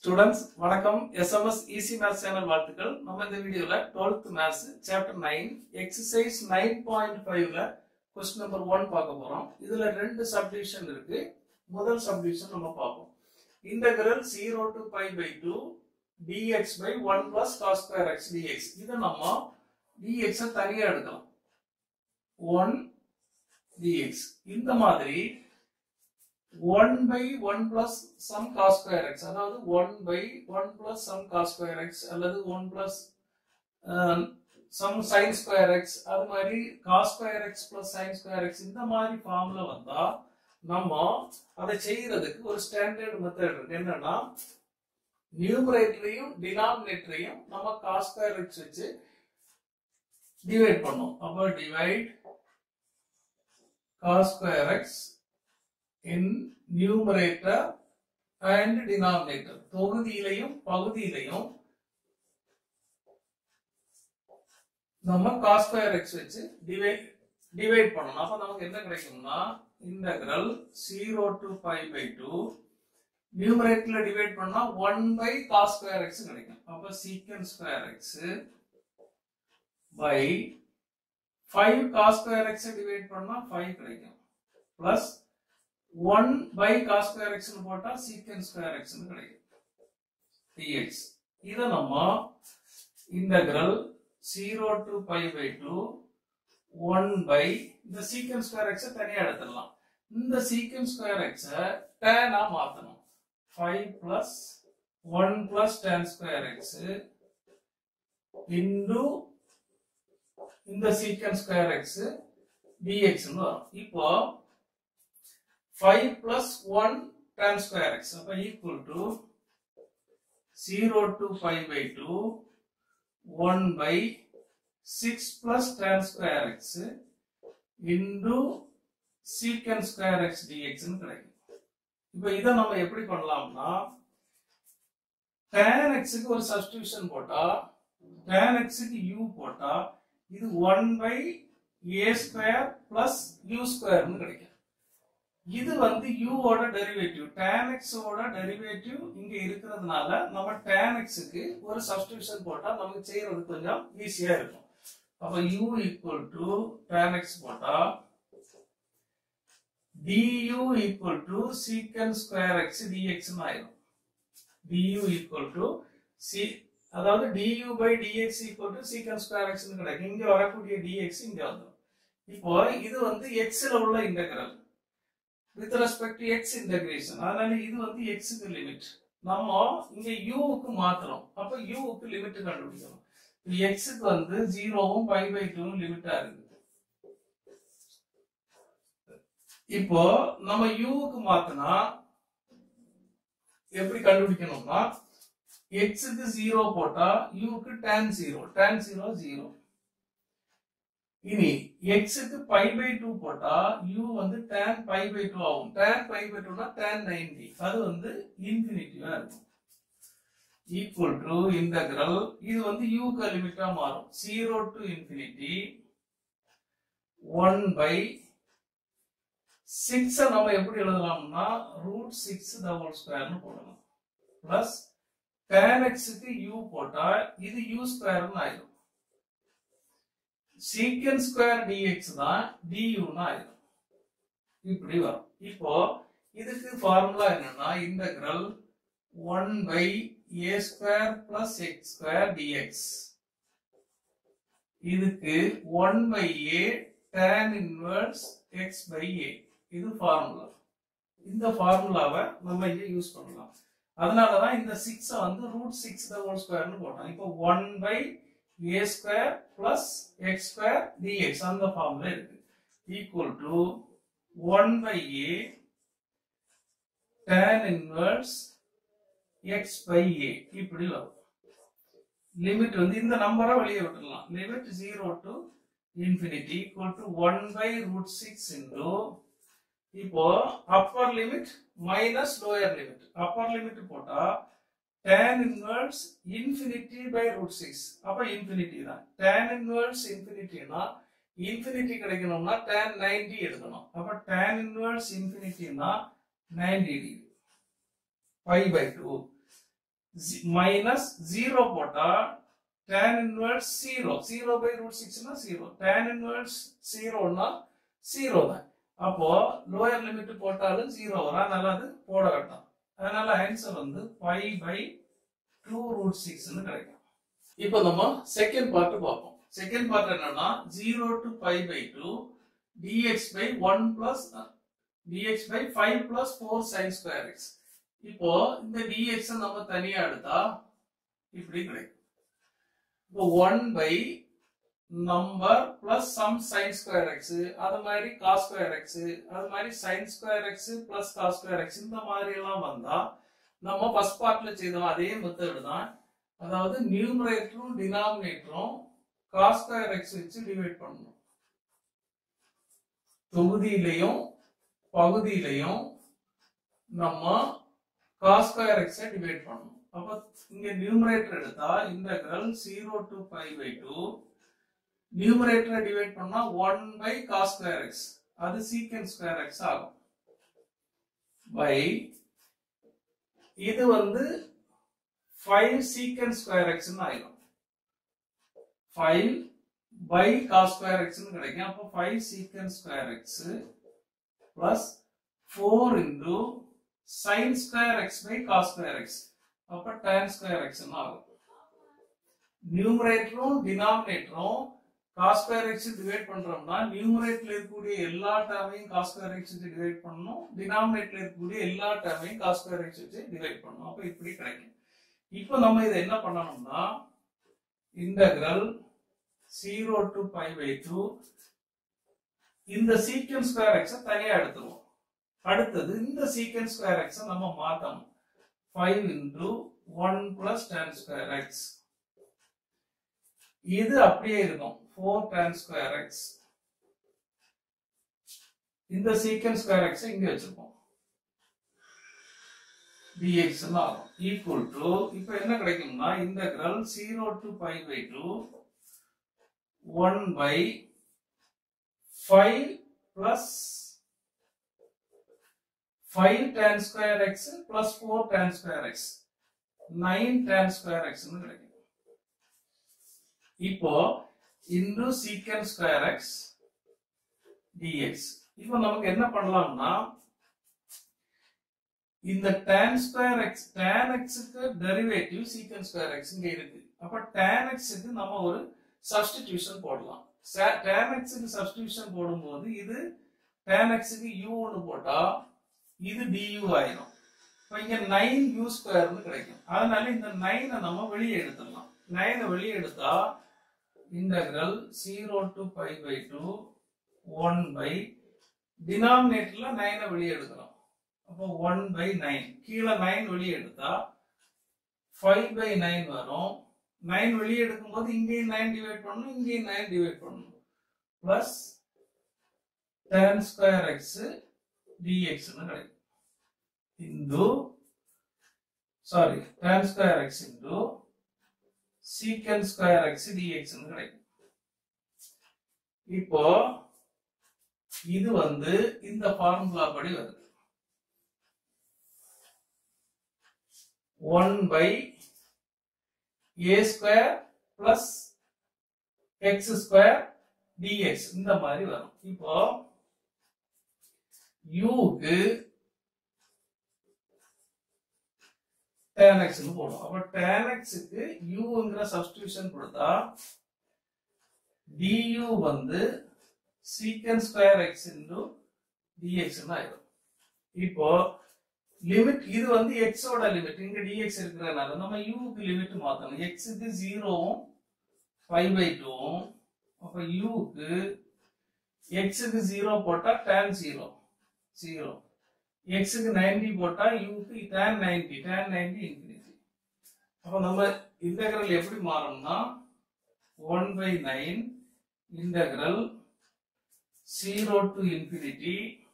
students வணக்கம் SMS easy maths channel வாழ்த்துக்கள் நம்ம இந்த வீடியோல 12th maths chapter nine exercise nine point ஃபைவ்ல கொஸ்டின் நம்பர் ஒன் பார்க்க போறோம் இதுல ரெண்டு சப்டிவிஷன் இருக்கு முதல் சப்டிவிஷன் நம்ம பார்ப்போம் integral zero to pi by two dx by one plus cos square x dx இதை நம்ம டிஎக்ஸ் தனியா எடுக்கலாம் ஒன் டிஎக்ஸ் இந்த மாதிரி one by one plus some cos square x அதாவது one by one plus some cos square x அல்லது one plus some sine square x அது மாதிரி cos square x plus sine square x இந்த மாதிரி ஃபார்ம்ல வந்தா நம்ம அதை செய்யறதுக்கு ஒரு ஸ்டாண்டர்ட் மெத்தட் இருக்கு என்னன்னா நியூமரேட்டரையும் டினாமினேட்டரையும் நம்ம காஸ் ஸ்கொயர் எக்ஸ் வச்சு டிவைட் பண்ணோம் அப்போ divide cos square x in numerator and denominator தொகுதியிலையும் பகுதியிலையும் நம்ம காஸ் ஸ்கொயர் எக்ஸ் வச்சு டிவைட் டிவைட் பண்ணணும் அப்ப நமக்கு என்ன கிடைக்கும்னா integral zero to five by two நியூமரேட்டர்ல டிவைட் பண்ணா one by cos square x கிடைக்கும் அப்ப secant square x by five cos square x divide பண்ணா ஃபைவ் கிடைக்கும் plus one by cos square x போட்டா சீக்கன் ஸ்கொயர் எக்ஸ் கிடைக்கும் dx இதை நம்ம integral zero to pi by two one by இந்த secant square X தனியா எடுத்துடலாம் இந்த சீக்கன் ஸ்கொயர் எக்ஸ் டேனா மாத்தணும் five plus one plus ten square x into இந்த சீக்கன் ஸ்கொயர் எக்ஸ் டிஎக்ஸ் வரும் இப்போ 5 plus 1 tan square x அப்ப equal to 0 to 5 by 2 1 by 6 plus tan square x into secant square x dx ன்னு கிடைக்கும் இப்போ இதை நம்ம எப்படி பண்ணலாம்னா tan x க்கு ஒரு சப்ஸ்டிடியூஷன் போட்டா tan x க்கு u போட்டா இது 1 by a square plus u ஸ்கொயர்னு கிடைக்கும் இது வந்து u ஓட டெரிவேட்டிவ் tan x ஓட டெரிவேட்டிவ் இங்க இருக்கிறதுனால நம்ம tan x க்கு ஒரு சப்ஸ்டிடியூஷன் போட்டா நமக்கு செய்யறது கொஞ்சம் ஈஸியா இருக்கும் அப்ப u equal to tan x போட்டா du equal to secant square x dx னு ஆயிடும் du ஈக்குவல் டு c அதாவது du by dx equal to secant square x னு கிடைக்கும் இங்க வரக்கூடிய dx இங்க வந்துடும் இப்போ இது வந்து x ல உள்ள integral with respect to x integration அதனால இது வந்து எக்ஸுக்கு லிமிட் நம்ம இங்க யூவுக்கு மாத்துறோம் அப்ப யூவுக்கு லிமிட் கண்டுபிடிக்கணும் எக்ஸுக்கு வந்து ஜீரோவும் பை பை டூவும் லிமிட்டா இருக்குது இப்போ நம்ம யூவுக்கு மாத்தினா எப்படி கண்டுபிடிக்கணும்னா எக்ஸுக்கு ஜீரோ போட்டா யூக்கு tan zero tan zero zero இனி எக்ஸுக்கு பை பை டூ போட்டா யூ வந்து டேன் பை பை டூ ஆகும் டேன் பை பை டூனா டேன் நைன்டி அது வந்து இன்ஃபினிட்டிவா இருக்கும் ஈக்குவல் டு இன்டகிரல் இது வந்து யூக்கு லிமிட்டா மாறும் zero to infinity one by six நம்ம எப்படி எழுதலாம்னா ரூட் சிக்ஸ் த ஹோல் ஸ்கொயர்னு போடலாம் பிளஸ் டேன் எக்ஸுக்கு யூ போட்டா இது யூ ஸ்கொயர்னு ஆயிடும் சீக்கன் ஸ்கொயர் டிஎக்ஸ் தான் டியூன்னு ஆயிடும் இப்படி வரும் இப்போ இதுக்கு ஃபார்முலா என்னன்னா integral one by a square plus x square dx இதுக்கு one by a tan inverse x by a இது ஃபார்முலா இந்த ஃபார்முலாவை நம்ம இங்க யூஸ் பண்ணலாம் அதனாலதான் இந்த சிக்ஸை வந்து ரூட் சிக்ஸ் த ஹோல் ஸ்கொயர்னு போட்டோம் இப்போ one by a square plus x square dx அந்த ஃபார்ம்ல இருக்கு equal to 1 by a tan inverse x by a இப்படி வரும் லிமிட் வந்து இந்த நம்பரை வெளியே விட்டுடலாம் limit 0 to infinity equal to 1 by root 6 into இப்போ upper limit minus lower limit upper limit போட்டா tan inverse infinity by root 6 அப்ப infinity தான் tan inverse infinity னா infinity கிடைக்கணும்னா tan 90 எடுக்கணும் அப்ப tan inverse infinity னா 90 degree pi by 2 minus zero போட்டா tan inverse zero zero by root சிக்ஸ்னா ஜீரோ tan இன்வெர்ஸ் ஜீரோனா ஜீரோ தான் அப்போ லோயர் லிமிட் போட்டாலும் ஜீரோ வரும் அதனால அது போட வேண்டாம் அதனால ஆன்சர் வந்து ஃபைவ் பை டூ ரூட் சிக்ஸ்னு கிடைக்கும் இப்போ நம்ம செகண்ட் பார்ட் பார்ப்போம் செகண்ட் பார்ட் என்னன்னா zero to five by two dx by one plus dx by five plus four sine square x இப்போ இந்த டிஎக்ஸ் நம்ம தனியா எடுத்தா இப்படி கிடைக்கும் இப்போ one by number plus some sine square x அது மாதிரி காஸ் ஸ்கொயர் எக்ஸ் அது மாதிரி sine square x plus cos square x இந்த மாதிரி எல்லாம் வந்தா நம்ம ஃபர்ஸ்ட் பார்ட்ல செய்தோம் அதே மெத்தட் தான் அதாவது நியூமரேட்டரும் டினாமினேட்டரும் காஸ் ஸ்கொயர் எக்ஸ் வச்சு டிவைட் பண்ணணும் தொகுதியிலையும் பகுதியிலையும் நம்ம காஸ் ஸ்கொயர் எக்ஸ் டிவைட் பண்ணணும் அப்ப இங்க நியூமரேட்டர் எடுத்தா integral zero to five by two நியூமரேட்டரை டிவைட் பண்ணா one by cos square x அது சீக்கன் ஸ்கொயர் எக்ஸ் ஆகும் பை இது வந்து ஃபைவ் சீக்கன் ஸ்கொயர் எக்ஸ்னு ஆயிடும் ஃபைவ் பை காஸ் ஸ்கொயர் எக்ஸ்னு கிடைக்கும் அப்போ five secant square x plus four into sine square x by cos square x அப்போ டேன் ஸ்கொயர் எக்ஸ்னு ஆகும் நியூமரேட்டரும் டினாமினேட்டரும் காஸ் ஸ்கொயர் எக்ஸ் டிவைட் பண்றோம்னா நியூமரேட்டர்ல இருக்கக்கூடிய எல்லா டேர்மையும் காஸ் ஸ்கொயர் எக்ஸ் வச்சு டிவைட் பண்ணணும் டினாமினேட்டர்ல இருக்கக்கூடிய எல்லா டேர்மையும் காஸ் ஸ்கொயர் எக்ஸ் வச்சு டிவைட் பண்ணணும் அப்போ இப்படி கிடைக்கும் இப்போ நம்ம இதை என்ன பண்ணணும்னா integral zero to pi by two இந்த சீக்கன் ஸ்கொயர் எக்ஸை தனியா எடுத்துருவோம் அடுத்தது இந்த சீக்கன் ஸ்கொயர் எக்ஸை நம்ம மாத்தணும் five into one plus ten square x இது அப்படியே இருக்கும் ஃபோர் டென் ஸ்கொயர் எக்ஸ் இந்த சீக்கன் ஸ்கொயர் எக்ஸ் இங்க வச்சிருப்போம் dx ஆகும் ஈக்குவல் டு இப்போ என்ன கிடைக்கும்னா integral zero to pi by two one by five plus five tan square x plus four tan square x nine tan square எக்ஸ்னு கிடைக்கும் இப்போ into secant square x dx இப்போ நமக்கு என்ன பண்ணலாம்னா இந்த tan ஸ்கொயர் எக்ஸ் tan எக்ஸுக்கு derivative secant square x இங்க இருக்கு அப்ப tan எக்ஸுக்கு நம்ம ஒரு சப்ஸ்டிடியூஷன் போடலாம் tan எக்ஸுக்கு சப்ஸ்டிடியூஷன் போடும்போது இது tan எக்ஸுக்கு u ன்னு போட்டா இது du ஆயிரும் இப்போ இங்க நைன் யூ ஸ்கொயர்னு கிடைக்கும் அதனால இந்த நைனை நம்ம வெளியே எடுத்துடலாம் நைனை வெளியே எடுத்தா integral zero to pi by two one by டினாமினேட்டர்ல நைனை வெளியே எடுக்கிறோம் அப்போ ஒன் பை நைன் கீழே நைன் வெளியே எடுத்தா ஃபைவ் பை நைன் வரும் நைன் வெளியே எடுக்கும்போது இங்கேயும் நைன் டிவைட் பண்ணணும் இங்கேயும் நைன் டிவைட் பண்ணணும் பிளஸ் டென் ஸ்கொயர் எக்ஸ் டிஎக்ஸ்னு கிடைக்கும் into sorry ten square x into secant square x டிஎக்ஸ்னு கிடைக்கும் இப்போ இது வந்து இந்த ஃபார்முலா படி வருது one by a square plus x square dx இந்த மாதிரி வரும் இப்போ யூக்கு tan x னு போடும் அப்ப tan x க்கு uங்கிற சப்ஸ்டிடியூஷன் கொடுத்தா du வந்து secant square x into dx னு ஆயிடும் இப்போ லிமிட் இது வந்து x ஓட லிமிட் இங்க dx இருக்கிறதுனால நம்ம u க்கு லிமிட் மாத்தணும் x க்கு 0 வும் 5 by 2 வும் அப்ப u க்கு x க்கு 0 போட்டா tan 0 0 x க்கு 90 போட்டா u க்கு tan 90 tan 90 இன்ஃபினிட்டி அப்ப நம்ம இன்டகிரல் எப்படி மாறும்னா 1 by 9 இன்டகிரல் 0 to infinity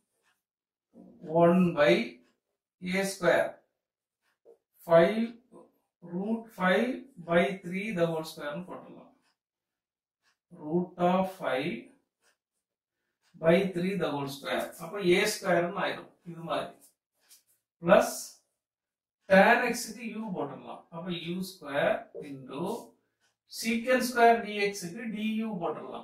1 by a square 5 root 5 by 3 the whole square னு போட்டுடலாம் root of 5 by 3 the whole square அப்ப a square னு ஆயிடும் இது மாதிரி பிளஸ் tan x க்கு u போட்டுடலாம் அப்ப u square into secant square dx க்கு du போட்டுடலாம்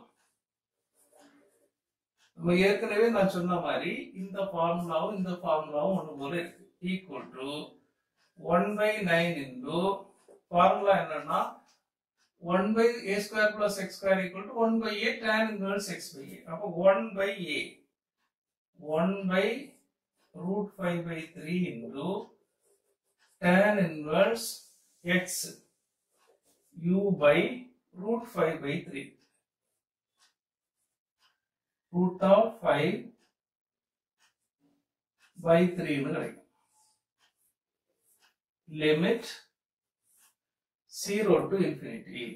நம்ம ஏற்கனவே நான் சொன்ன மாதிரி இந்த ஃபார்முலாவும் இந்த ஃபார்முலாவும் ஒன்று போல இருக்கு equal to one by nine into formula என்னன்னா one by a square plus x square equal to one by a tan inverse x by a அப்போ one by a one by root five by three into tan inverse x u by root five by three root of 5 by 3 னு கிடைக்கும் limit 0 to infinity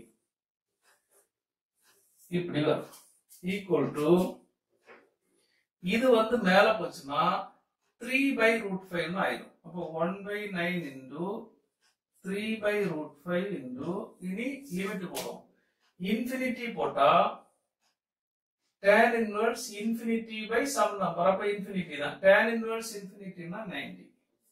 இப்படி வரும் equal to இது வந்து மேல போச்சுன்னா 3 by root 5 னு ஆயிடும் அப்போ 1 by 9 into 3 by root 5 into இனி லிமிட் போடும் இன்ஃபினிட்டி போட்டா tan inverse infinity by some number அப்ப infinity தான் tan inverse infinity னா 90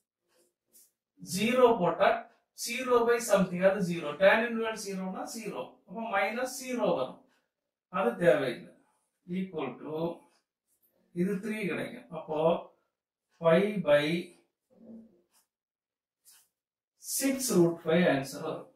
0 போட்டா 0 by something அது 0 tan inverse 0 னா 0 அப்ப minus 0 வரும் அது தேவையில்லை equal to இது 3 கிடைக்கும் அப்போ 5 by 6 root 5 ஆன்சர் வரும்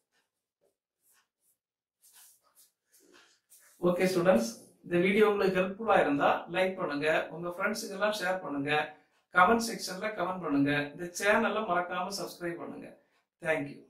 ஓகே ஸ்டூடெண்ட்ஸ் இந்த வீடியோ உங்களுக்கு ஹெல்ப்ஃபுல்லா இருந்தா லைக் பண்ணுங்க உங்க ஃப்ரெண்ட்ஸுக்கு எல்லாம் ஷேர் பண்ணுங்க கமெண்ட் செக்ஷன்ல கமெண்ட் பண்ணுங்க இந்த சேனலை மறக்காம சப்ஸ்கிரைப் பண்ணுங்க தேங்க்யூ